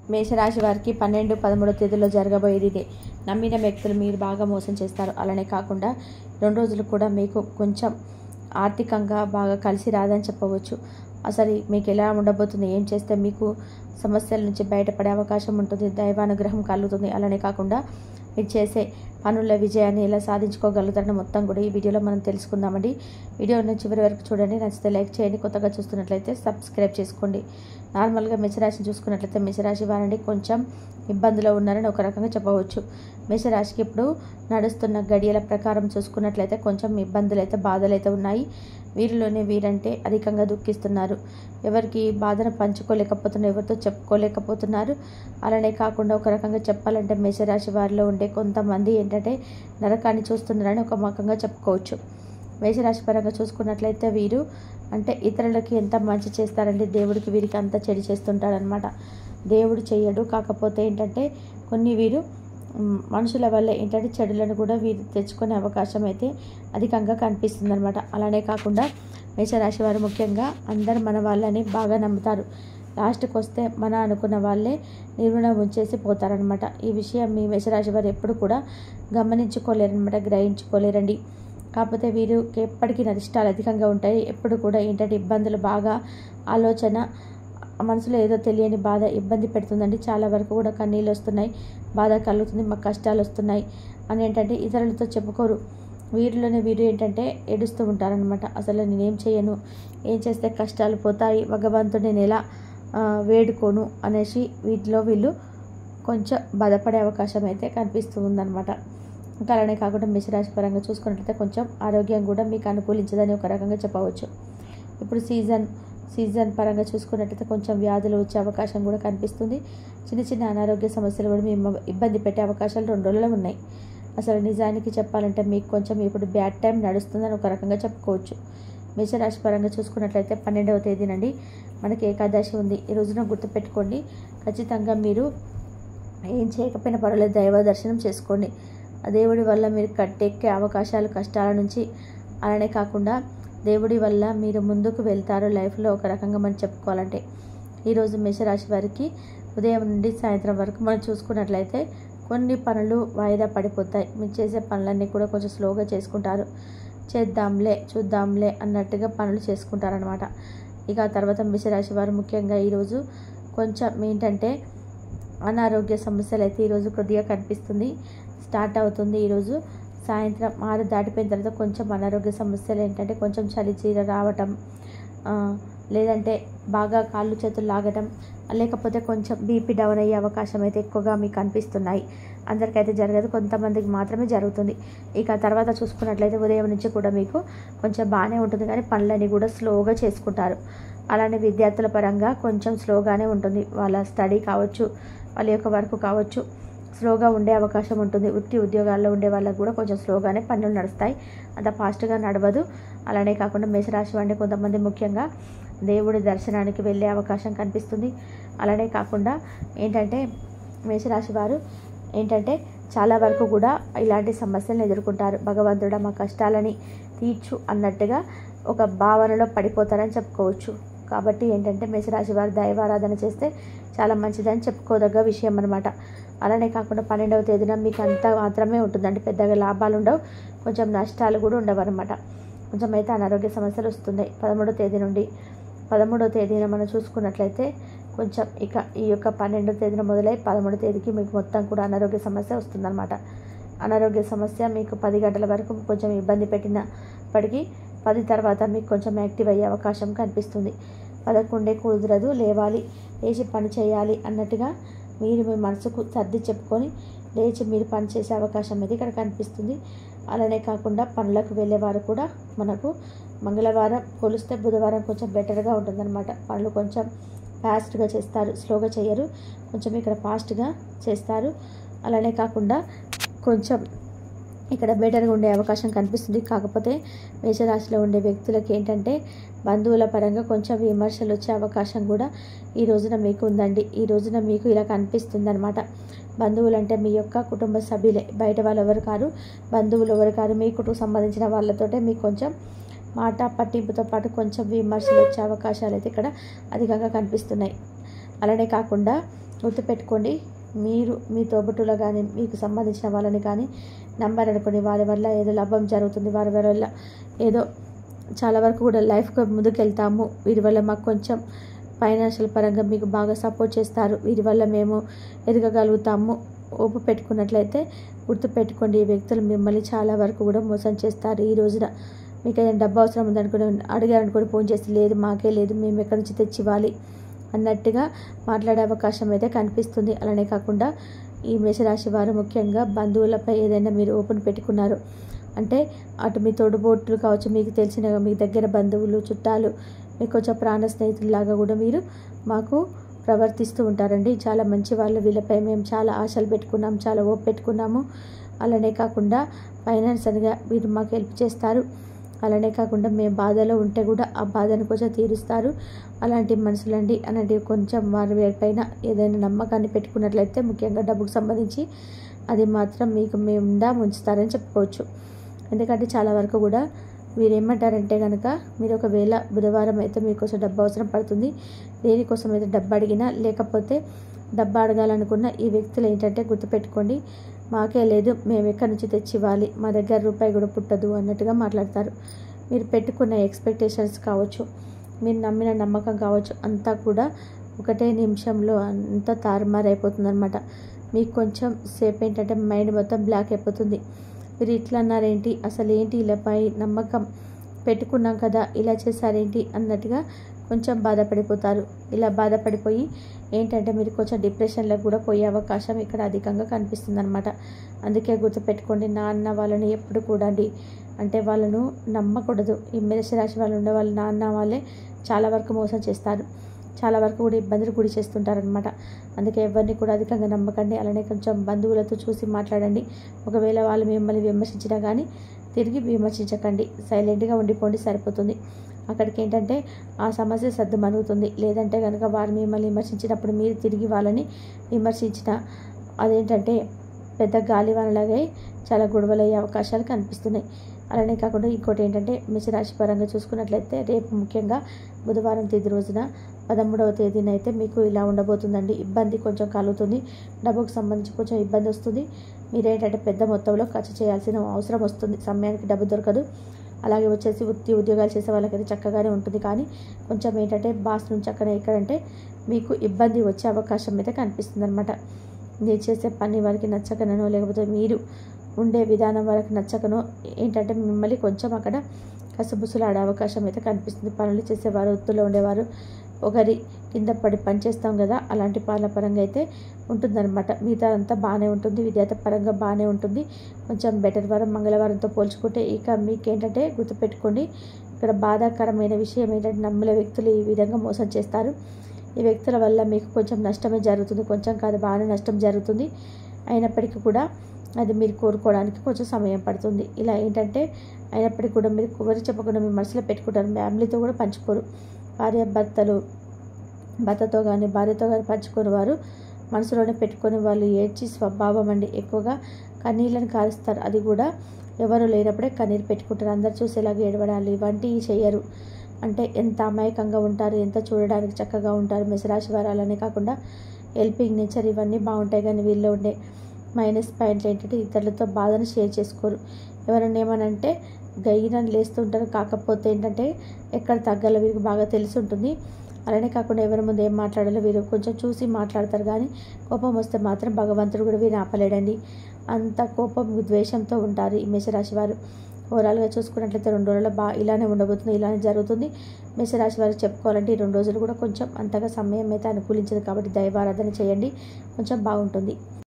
మేషరాశి వారికి పన్నెండు పదమూడో తేదీలో జరగబోయేది ఇదే నమ్మిన వ్యక్తులు మీరు బాగా మోసం చేస్తారు అలానే కాకుండా రెండు రోజులు కూడా మీకు కొంచెం ఆర్థికంగా బాగా కలిసి రాదని చెప్పవచ్చు అసలు మీకు ఎలా ఉండబోతుంది ఏం చేస్తే మీకు సమస్యల నుంచి బయటపడే అవకాశం ఉంటుంది దైవానుగ్రహం కలుగుతుంది అలానే కాకుండా మీరు చేసే పనుల విజయాన్ని ఎలా సాధించుకోగలుగుతారని మొత్తం కూడా ఈ వీడియోలో మనం తెలుసుకుందామండి వీడియోని చివరి వరకు చూడండి నచ్చితే లైక్ చేయండి కొత్తగా చూస్తున్నట్లయితే సబ్స్క్రైబ్ చేసుకోండి నార్మల్గా మేషరాశిని చూసుకున్నట్లయితే మేషరాశి వారండి కొంచెం ఇబ్బందులో ఉన్నారని ఒక రకంగా చెప్పవచ్చు మేషరాశికి ఇప్పుడు నడుస్తున్న గడియల ప్రకారం చూసుకున్నట్లయితే కొంచెం ఇబ్బందులు అయితే బాధలు అయితే ఉన్నాయి వీరిలోనే వీరంటే అధికంగా దుఃఖిస్తున్నారు ఎవరికి బాధను పంచుకోలేకపోతున్నారు ఎవరితో చెప్పుకోలేకపోతున్నారు అలానే కాకుండా ఒక రకంగా చెప్పాలంటే మేషరాశి వారిలో ఉండే కొంతమంది ఏంటంటే నరకాన్ని చూస్తున్నారని ఒక రకంగా చెప్పుకోవచ్చు మేషరాశి పరంగా చూసుకున్నట్లయితే వీరు అంటే ఇతరులకి ఎంత మంచి చేస్తారంటే దేవుడికి వీరికి అంత చెడు చేస్తుంటాడనమాట దేవుడు చెయ్యడు కాకపోతే ఏంటంటే కొన్ని వీరు మ్, మనుషుల వల్ల ఏంటంటే చెడులను కూడా వీరు తెచ్చుకునే అవకాశం అయితే అధికంగా కనిపిస్తుంది అనమాట అలానే కాకుండా మేషరాశి వారు ముఖ్యంగా అందరు మన వాళ్ళని బాగా నమ్ముతారు లాస్ట్కి వస్తే మన అనుకున్న వాళ్ళే నిర్గుణ ఉంచేసి పోతారనమాట ఈ విషయం మీ మేషరాశి వారు ఎప్పుడు కూడా గమనించుకోలేరనమాట గ్రహించుకోలేరండి కాకపోతే వీరికి ఎప్పటికీ నష్టాలు అధికంగా ఉంటాయి ఎప్పుడు కూడా ఏంటంటే ఇబ్బందులు బాగా ఆలోచన మనసులో ఏదో తెలియని బాధ ఇబ్బంది పెడుతుందండి చాలా వరకు కూడా కన్నీళ్ళు వస్తున్నాయి బాధ కలుగుతుంది మాకు కష్టాలు వస్తున్నాయి అని ఏంటంటే ఇతరులతో చెప్పుకోరు వీరిలోనే వీరు ఏంటంటే ఏడుస్తూ ఉంటారనమాట అసలు నేనేం చేయను ఏం చేస్తే కష్టాలు పోతాయి భగవంతుడు నేను ఎలా ఆ, వేడుకోను అనేసి వీటిలో వీళ్ళు కొంచెం బాధపడే అవకాశం అయితే కనిపిస్తూ ఉందన్నమాట ఇంకా అలానే కాకుండా మేషరాశి పరంగా చూసుకున్నట్లయితే కొంచెం ఆరోగ్యం కూడా మీకు అనుకూలించదని ఒక రకంగా చెప్పవచ్చు ఇప్పుడు సీజన్ సీజన్ పరంగా చూసుకున్నట్లయితే కొంచెం వ్యాధులు వచ్చే అవకాశం కూడా కనిపిస్తుంది చిన్న చిన్న అనారోగ్య సమస్యలు కూడా మీ ఇబ్బంది పెట్టే అవకాశాలు రెండు రోజుల్లో ఉన్నాయి అసలు నిజానికి చెప్పాలంటే మీకు కొంచెం ఇప్పుడు బ్యాడ్ టైం నడుస్తుందని ఒక రకంగా చెప్పుకోవచ్చు మేషరాశి పరంగా చూసుకున్నట్లయితే పన్నెండవ తేదీ నుండి మనకి ఏకాదశి ఉంది ఈ రోజున గుర్తుపెట్టుకోండి ఖచ్చితంగా మీరు ఏం చేయకపోయినా పర్వాలేదు దైవ దర్శనం చేసుకోండి ఆ దేవుడి వల్ల మీరు కట్టెక్కే అవకాశాలు కష్టాల నుంచి అలానే కాకుండా దేవుడి వల్ల మీరు ముందుకు వెళ్తారు లైఫ్లో ఒక రకంగా మనం చెప్పుకోవాలంటే ఈరోజు మేషరాశి వారికి ఉదయం నుండి సాయంత్రం వరకు మనం చూసుకున్నట్లయితే కొన్ని పనులు వాయిదా పడిపోతాయి మీరు చేసే పనులన్నీ కూడా కొంచెం స్లోగా చేసుకుంటారు చేద్దాంలే చూద్దాంలే అన్నట్టుగా పనులు చేసుకుంటారనమాట ఇక ఆ తర్వాత మేషరాశి వారు ముఖ్యంగా ఈరోజు కొంచెం ఏంటంటే అనారోగ్య సమస్యలు అయితే ఈరోజు కొద్దిగా కనిపిస్తుంది స్టార్ట్ అవుతుంది ఈరోజు సాయంత్రం ఆరు దాటిపోయిన తర్వాత కొంచెం అనారోగ్య సమస్యలు ఏంటంటే కొంచెం చలి చీర రావటం ఆ, లేదంటే బాగా కాళ్ళు చేతులు లాగటం లేకపోతే కొంచెం బీపీ డౌన్ అయ్యే అవకాశం అయితే ఎక్కువగా మీకు అనిపిస్తున్నాయి అందరికైతే జరగదు కొంతమందికి మాత్రమే జరుగుతుంది ఇక తర్వాత చూసుకున్నట్లయితే ఉదయం నుంచి కూడా మీకు కొంచెం బాగానే ఉంటుంది కానీ పనులన్నీ కూడా స్లోగా చేసుకుంటారు అలానే విద్యార్థుల పరంగా కొంచెం స్లోగానే ఉంటుంది వాళ్ళ స్టడీ కావచ్చు వాళ్ళ యొక్క వర్క్ కావచ్చు స్లోగా ఉండే అవకాశం ఉంటుంది వృత్తి ఉద్యోగాల్లో ఉండే వాళ్ళకు కూడా కొంచెం స్లోగానే పనులు నడుస్తాయి అంత ఫాస్ట్గా నడవదు అలానే కాకుండా మేషరాశి వంటి కొంతమంది ముఖ్యంగా దేవుడి దర్శనానికి వెళ్ళే అవకాశం కనిపిస్తుంది అలానే కాకుండా ఏంటంటే మేషరాశి వారు ఏంటంటే చాలా వరకు కూడా ఇలాంటి సమస్యలను ఎదుర్కొంటారు భగవంతుడా మా కష్టాలని తీర్చు అన్నట్టుగా ఒక భావనలో పడిపోతారని చెప్పుకోవచ్చు కాబట్టి ఏంటంటే మేషరాశి వారు దైవారాధన చేస్తే చాలా మంచిదని చెప్పుకోదగ్గ విషయం అనమాట అలానే కాకుండా పన్నెండవ తేదీన మీకు అంత మాత్రమే ఉంటుందండి పెద్దగా లాభాలు ఉండవు కొంచెం నష్టాలు కూడా ఉండవు అనమాట కొంచెం అయితే అనారోగ్య సమస్యలు వస్తున్నాయి పదమూడవ తేదీ నుండి పదమూడవ తేదీన మనం చూసుకున్నట్లయితే కొంచెం ఇక ఈ యొక్క పన్నెండవ తేదీన మొదలై పదమూడవ తేదీకి మీకు మొత్తం కూడా అనారోగ్య సమస్య వస్తుందన్నమాట అనారోగ్య సమస్య మీకు పది గంటల వరకు కొంచెం ఇబ్బంది పెట్టినప్పటికీ పది తర్వాత మీకు కొంచెం యాక్టివ్ అయ్యే అవకాశం కనిపిస్తుంది పదకొండే కుదరదు లేవాలి లేచి పని చేయాలి అన్నట్టుగా మీరు మీ మనసుకు సర్ది చెప్పుకొని లేచి మీరు పని చేసే అవకాశం అయితే ఇక్కడ కనిపిస్తుంది అలానే కాకుండా పనులకు వెళ్ళేవారు కూడా మనకు మంగళవారం పోలిస్తే బుధవారం కొంచెం బెటర్గా ఉంటుందన్నమాట పనులు కొంచెం ఫాస్ట్గా చేస్తారు స్లోగా చేయరు కొంచెం ఇక్కడ ఫాస్ట్గా చేస్తారు అలానే కాకుండా కొంచెం ఇక్కడ బెటర్గా ఉండే అవకాశం కనిపిస్తుంది కాకపోతే మేషరాశిలో ఉండే వ్యక్తులకి ఏంటంటే బంధువుల పరంగా కొంచెం విమర్శలు వచ్చే అవకాశం కూడా ఈ రోజున మీకు ఉందండి ఈ రోజున మీకు ఇలా కనిపిస్తుంది అనమాట బంధువులు అంటే మీ యొక్క కుటుంబ సభ్యులే బయట వాళ్ళు ఎవరు కారు బంధువులు ఎవరు కారు మీ కుటుంబం సంబంధించిన వాళ్ళతోటే మీకు కొంచెం మాట పట్టింపుతో పాటు కొంచెం విమర్శలు వచ్చే అవకాశాలు అయితే ఇక్కడ అధికంగా కనిపిస్తున్నాయి అలానే కాకుండా గుర్తుపెట్టుకోండి మీరు మీ తోబుట్టులో కానీ మీకు సంబంధించిన వాళ్ళని కానీ నమ్మారనుకోండి వారి వల్ల ఏదో లాభం జరుగుతుంది వారి వల్ల ఏదో చాలా వరకు కూడా లైఫ్గా ముందుకు వెళ్తాము వీరి వల్ల మాకు కొంచెం ఫైనాన్షియల్ పరంగా మీకు బాగా సపోర్ట్ చేస్తారు వీరి వల్ల మేము ఎదగగలుగుతాము ఓపు పెట్టుకున్నట్లయితే గుర్తుపెట్టుకోండి ఈ వ్యక్తులు మిమ్మల్ని చాలా వరకు కూడా మోసం చేస్తారు ఈ రోజున మీకు ఏదైనా డబ్బు అవసరం ఉందనుకుని అడిగారనుకోని ఫోన్ చేసి లేదు మాకే లేదు మేము ఎక్కడి నుంచి తెచ్చి ఇవ్వాలి అన్నట్టుగా మాట్లాడే అవకాశం అయితే కనిపిస్తుంది అలానే కాకుండా ఈ మేషరాశి వారు ముఖ్యంగా బంధువులపై ఏదైనా మీరు ఓపెన్ పెట్టుకున్నారు అంటే అటు మీ తోడుబోట్లు కావచ్చు మీకు తెలిసిన మీ దగ్గర బంధువులు చుట్టాలు మీకు కొంచెం ప్రాణ స్నేహితుల్లాగా కూడా మీరు మాకు ప్రవర్తిస్తూ ఉంటారండి చాలా మంచి వాళ్ళు వీళ్ళపై మేము చాలా ఆశలు పెట్టుకున్నాం చాలా ఓపు పెట్టుకున్నాము అలానే కాకుండా ఫైనాన్స్ అనగా మీరు మాకు హెల్ప్ చేస్తారు అలానే కాకుండా మేము బాధలో ఉంటే కూడా ఆ బాధను కొంచెం తీరుస్తారు అలాంటి మనుషులండి అలాంటి కొంచెం వారి పైన ఏదైనా నమ్మకాన్ని పెట్టుకున్నట్లయితే ముఖ్యంగా డబ్బుకు సంబంధించి అది మాత్రం మీకు మేము ఉంచుతారని చెప్పుకోవచ్చు ఎందుకంటే చాలా వరకు కూడా మీరు ఏమంటారంటే కనుక మీరు ఒకవేళ బుధవారం అయితే మీకోసం డబ్బు అవసరం పడుతుంది దేనికోసం అయితే డబ్బు అడిగినా లేకపోతే డబ్బు అడగాలనుకున్న ఈ వ్యక్తులు ఏంటంటే గుర్తుపెట్టుకోండి మాకే లేదు మేము ఎక్కడి నుంచి తెచ్చి ఇవ్వాలి మా దగ్గర రూపాయి కూడా పుట్టదు అన్నట్టుగా మాట్లాడతారు మీరు పెట్టుకున్న ఎక్స్పెక్టేషన్స్ కావచ్చు మీరు నమ్మిన నమ్మకం కావచ్చు అంతా కూడా ఒకటే నిమిషంలో అంతా తారుమారైపోతుంది అనమాట మీకు కొంచెం సేపు ఏంటంటే మైండ్ మొత్తం బ్లాక్ అయిపోతుంది మీరు ఇట్లా అన్నారేంటి అసలు ఏంటి ఇలాపై నమ్మకం పెట్టుకున్నాం కదా ఇలా చేశారేంటి అన్నట్టుగా కొంచెం బాధపడిపోతారు ఇలా బాధపడిపోయి ఏంటంటే మీరు కొంచెం డిప్రెషన్లో కూడా పోయే అవకాశం ఇక్కడ అధికంగా కనిపిస్తుంది అనమాట అందుకే గుర్తుపెట్టుకోండి నాన్న వాళ్ళని ఎప్పుడు కూడా అండి అంటే వాళ్ళను నమ్మకూడదు ఈ మేషరాశి వాళ్ళు ఉండే వాళ్ళు నాన్న వాళ్ళే చాలా వరకు మోసం చేస్తారు చాలా వరకు కూడా ఇబ్బందులు గురి చేస్తుంటారనమాట అందుకే ఎవరిని కూడా అధికంగా నమ్మకండి అలానే కొంచెం బంధువులతో చూసి మాట్లాడండి ఒకవేళ వాళ్ళు మిమ్మల్ని విమర్శించినా కానీ తిరిగి విమర్శించకండి సైలెంట్గా ఉండిపోండి సరిపోతుంది అక్కడికి ఏంటంటే ఆ సమస్య సర్దు మనుగుతుంది లేదంటే కనుక వారు మిమ్మల్ని విమర్శించినప్పుడు మీరు తిరిగి వాళ్ళని విమర్శించిన అదేంటంటే పెద్ద గాలివానలాగే చాలా గొడవలు అయ్యే అవకాశాలు కనిపిస్తున్నాయి అలానే కాకుండా ఇంకోటి ఏంటంటే మేషరాశి పరంగా చూసుకున్నట్లయితే రేపు ముఖ్యంగా బుధవారం తేదీ రోజున పదమూడవ తేదీన అయితే మీకు ఇలా ఉండబోతుందండి ఇబ్బంది కొంచెం కలుగుతుంది డబ్బుకు సంబంధించి కొంచెం ఇబ్బంది వస్తుంది మీరేంటంటే పెద్ద మొత్తంలో ఖర్చు చేయాల్సిన అవసరం వస్తుంది సమయానికి డబ్బు దొరకదు అలాగే వచ్చేసి వృత్తి ఉద్యోగాలు చేసే వాళ్ళకైతే చక్కగానే ఉంటుంది కానీ కొంచెం ఏంటంటే బాస్ నుంచి అక్కడ ఎక్కడంటే మీకు ఇబ్బంది వచ్చే అవకాశం అయితే కనిపిస్తుంది అనమాట మీరు చేసే పని వారికి నచ్చకనో లేకపోతే మీరు ఉండే విధానం వారికి నచ్చకనో ఏంటంటే మిమ్మల్ని కొంచెం అక్కడ కసుబుసులాడే అవకాశం అయితే కనిపిస్తుంది పనులు చేసేవారు వృత్తిలో ఉండేవారు ఒకరి కింద పడి పని చేస్తాం కదా అలాంటి పాలన పరంగా అయితే ఉంటుందన్నమాట మిగతా అంతా బాగానే ఉంటుంది విద్యార్థి పరంగా బాగానే ఉంటుంది కొంచెం బెటర్ వారం మంగళవారంతో పోల్చుకుంటే ఇక మీకేంటంటే గుర్తుపెట్టుకోండి ఇక్కడ బాధాకరమైన విషయం ఏంటంటే నమ్మలే వ్యక్తులు ఈ విధంగా మోసం చేస్తారు ఈ వ్యక్తుల వల్ల మీకు కొంచెం నష్టమే జరుగుతుంది కొంచెం కాదు బాగానే నష్టం జరుగుతుంది అయినప్పటికీ కూడా అది మీరు కోరుకోవడానికి కొంచెం సమయం పడుతుంది ఇలా ఏంటంటే అయినప్పటికీ కూడా మీరు ఎవరు చెప్పకుండా మీ మనసులో పెట్టుకుంటారు ఫ్యామిలీతో కూడా పంచుకోరు భార్య భర్తలు భర్తతో కానీ భార్యతో కానీ పంచుకొని వారు మనసులోనే పెట్టుకొని వాళ్ళు ఏడ్చి స్వభావం అండి ఎక్కువగా కన్నీళ్ళని కారుస్తారు అది కూడా ఎవరు లేనప్పుడే కన్నీరు పెట్టుకుంటారు అందరు చూసేలాగా ఏడవడాలి ఇవంటివి చేయరు అంటే ఎంత అమాయకంగా ఉంటారు ఎంత చూడడానికి చక్కగా ఉంటారు మెసరాశి వారాలనే కాకుండా హెల్పింగ్ నేచర్ ఇవన్నీ బాగుంటాయి కానీ వీళ్ళు ఉండే మైనస్ పాయింట్లు ఏంటంటే ఇతరులతో బాధను షేర్ చేసుకోరు ఎవరైనా ఏమనంటే గయ్యనని లేస్తుంటారు కాకపోతే ఏంటంటే ఎక్కడ తగ్గాలో వీరికి బాగా తెలిసి ఉంటుంది అలానే కాకుండా ఎవరి ముందు ఏం మాట్లాడాలో వీరు కొంచెం చూసి మాట్లాడతారు కానీ కోపం వస్తే మాత్రం భగవంతుడు కూడా వీరిని ఆపలేడండి అంత కోపం ద్వేషంతో ఉంటారు ఈ మేషరాశి వారు ఓవరాల్గా చూసుకున్నట్లయితే రెండు రోజుల్లో బా ఇలానే ఉండబోతుంది ఇలానే జరుగుతుంది మేషరాశి వారికి చెప్పుకోవాలంటే ఈ రెండు రోజులు కూడా కొంచెం అంతగా సమయం అయితే అనుకూలించదు కాబట్టి దైవారాధన చేయండి కొంచెం బాగుంటుంది